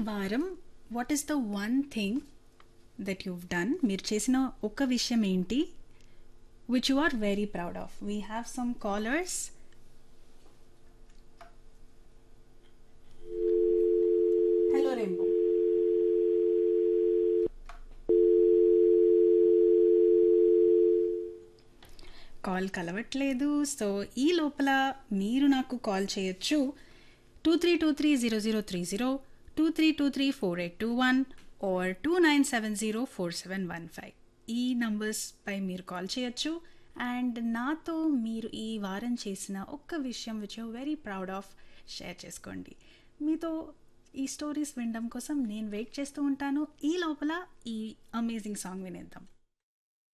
వారం what is the one thing that you've done మీరు చేసిన ఒక విషయం ఏంటి which you are very proud of we have some callers hello rainbow call కలవట్లేదు సో ఈ లోపల మీరు నాకు కాల్ చేయొచ్చు two three two three zero zero three zero two three two three four eight two one or two nine seven zero four seven one five ఈ నంబర్స్పై మీరు call చేయొచ్చు అండ్ నాతో మీరు ఈ వారం చేసిన ఒక్క విషయం which you very proud of share చేసుకోండి మీతో ఈ స్టోరీస్ వినడం కోసం నేను వెయిట్ చేస్తూ ఉంటాను ఈ లోపల ఈ అమేజింగ్ సాంగ్ వినేద్దాం